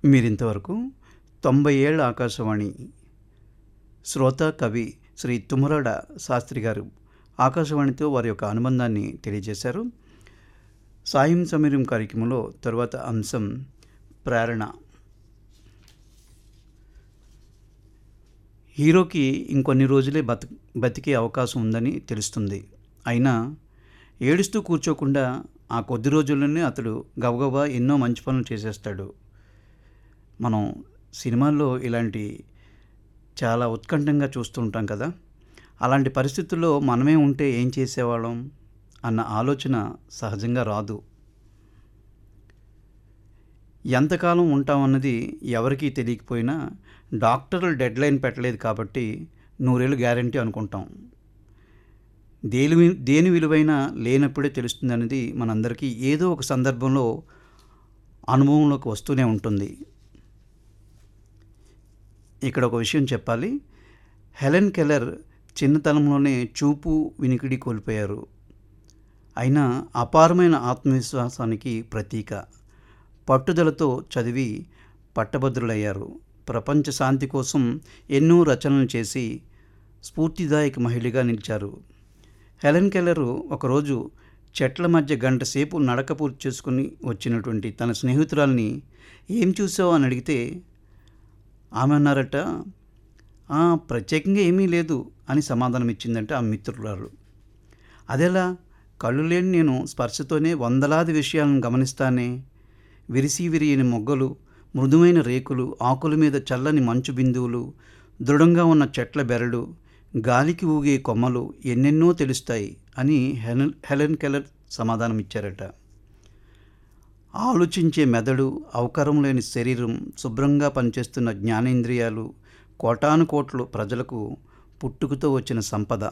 మీరింతవరకు తొంభై ఏళ్ళ ఆకాశవాణి శ్రోత కవి శ్రీ తుమ్మరాడ శాస్త్రి గారు ఆకాశవాణితో వారి యొక్క అనుబంధాన్ని తెలియజేశారు సాయం సమీరం కార్యక్రమంలో తరువాత అంశం ప్రేరణ హీరోకి ఇంకొన్ని రోజులే బత బతికే అవకాశం ఉందని తెలుస్తుంది అయినా ఏడుస్తూ కూర్చోకుండా ఆ కొద్ది రోజుల్లోనే అతడు గబగబా ఎన్నో మంచి పనులు చేసేస్తాడు మనం సినిమాల్లో ఇలాంటి చాలా ఉత్కంఠంగా చూస్తూ ఉంటాం కదా అలాంటి పరిస్థితుల్లో మనమే ఉంటే ఏం చేసేవాళ్ళం అన్న ఆలోచన సహజంగా రాదు ఎంతకాలం ఉంటామన్నది ఎవరికీ తెలియకపోయినా డాక్టర్లు డెడ్ లైన్ పెట్టలేదు కాబట్టి నూరేళ్ళు గ్యారంటీ అనుకుంటాం దేని వి- దేని విలువైన లేనప్పుడే తెలుస్తుంది అనేది మనందరికీ ఏదో ఒక సందర్భంలో అనుభవంలోకి వస్తూనే ఉంటుంది ఇక్కడ ఒక విషయం చెప్పాలి హెలెన్ కెల్లర్ చిన్నతనంలోనే చూపు వినికిడి కోల్పోయారు అయినా అపారమైన ఆత్మవిశ్వాసానికి ప్రతీక పట్టుదలతో చదివి పట్టభద్రులయ్యారు ప్రపంచ శాంతి కోసం ఎన్నో రచనలు చేసి స్ఫూర్తిదాయక మహిళగా నిలిచారు హెలెన్ కెల్లరు ఒకరోజు చెట్ల మధ్య గంట సేపు నడక పూర్తి చేసుకుని వచ్చినటువంటి తన స్నేహితురాల్ని ఏం చూసావు అని అడిగితే ఆమె అన్నారట "ఆ, ప్రత్యేకంగా ఏమీ లేదు అని సమాధానం ఇచ్చిందంటే ఆ మిత్రురాలు అదెలా కళ్ళు లేని నేను స్పర్శతోనే వందలాది విషయాలను గమనిస్తానే విరిసి విరియని మొగ్గలు మృదువైన రేకులు ఆకుల మీద చల్లని మంచు బిందువులు దృఢంగా ఉన్న చెట్ల బెరడు గాలికి ఊగే కొమ్మలు ఎన్నెన్నో తెలుస్తాయి అని హెలెన్ హెలెన్ కెల్లర్ సమాధానం ఇచ్చారట ఆలోచించే మెదడు అవకరం లేని శరీరం శుభ్రంగా పనిచేస్తున్న జ్ఞానేంద్రియాలు కోటాను కోట్లు ప్రజలకు పుట్టుకతో వచ్చిన సంపద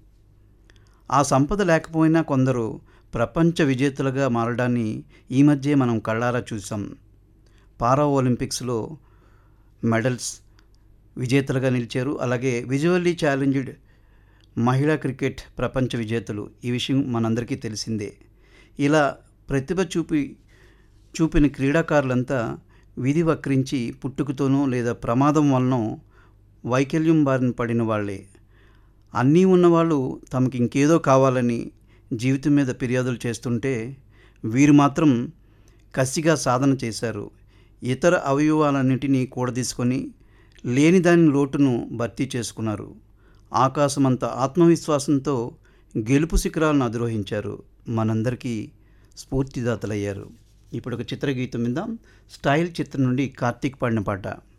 ఆ సంపద లేకపోయినా కొందరు ప్రపంచ విజేతలుగా మారడాన్ని ఈ మధ్య మనం కళ్ళారా చూసాం పారా ఒలింపిక్స్లో మెడల్స్ విజేతలుగా నిలిచారు అలాగే విజువల్లీ ఛాలెంజ్డ్ మహిళా క్రికెట్ ప్రపంచ విజేతలు ఈ విషయం మనందరికీ తెలిసిందే ఇలా ప్రతిభ చూపి చూపిన క్రీడాకారులంతా విధి వక్రించి పుట్టుకతోనో లేదా ప్రమాదం వలనో వైకల్యం బారిన పడిన వాళ్ళే అన్నీ ఉన్నవాళ్ళు తమకి ఇంకేదో కావాలని జీవితం మీద ఫిర్యాదులు చేస్తుంటే వీరు మాత్రం కసిగా సాధన చేశారు ఇతర అవయవాలన్నింటినీ కూడదీసుకొని లేని దాని లోటును భర్తీ చేసుకున్నారు ఆకాశమంత ఆత్మవిశ్వాసంతో గెలుపు శిఖరాలను అధిరోహించారు మనందరికీ స్ఫూర్తిదాతలయ్యారు ఇప్పుడు ఒక చిత్రగీతం మీద స్టైల్ చిత్రం నుండి కార్తీక్ పాడిన పాట